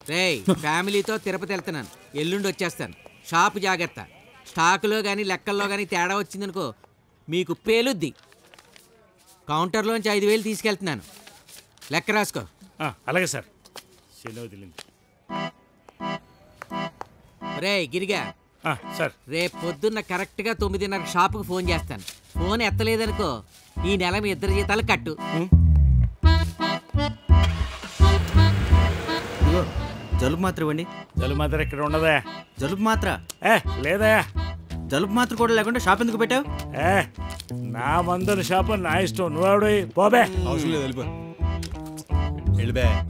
రేయ్ ఫ్యామిలీతో తిరుపతి వెళ్తున్నాను ఎల్లుండి వచ్చేస్తాను షాప్ జాగ్రత్త స్టాకులో కానీ లెక్కల్లో కానీ తేడా వచ్చిందనుకో మీకు పేలుద్ది కౌంటర్లోంచి ఐదు వేలు తీసుకెళ్తున్నాను లెక్క రాసుకో ఆ, అలాగే సార్ శని వదిలింది రేయ్ గిరిగా ఆ, సార్ రేపు పొద్దున్న కరెక్ట్గా తొమ్మిదిన్నర షాపుకి ఫోన్ చేస్తాను ఫోన్ ఎత్తలేదనుకో ఈ నెల మీ ఇద్దరు జీతాలు కట్టు ఇదిగో జలుబు మాత్ర ఇవ్వండి జలు మాత్రం ఇక్కడ ఉండదా జలుబు మాత్ర ఏ లేదా జలుబు మాత్ర కూడా లేకుండా షాప్ ఎందుకు పెట్టావు ఏ నా మందుల షాపు నా ఇష్టం నువ్వు పోబే అవసరం లేదు వెళ్ళిపో వెళ్ళిపో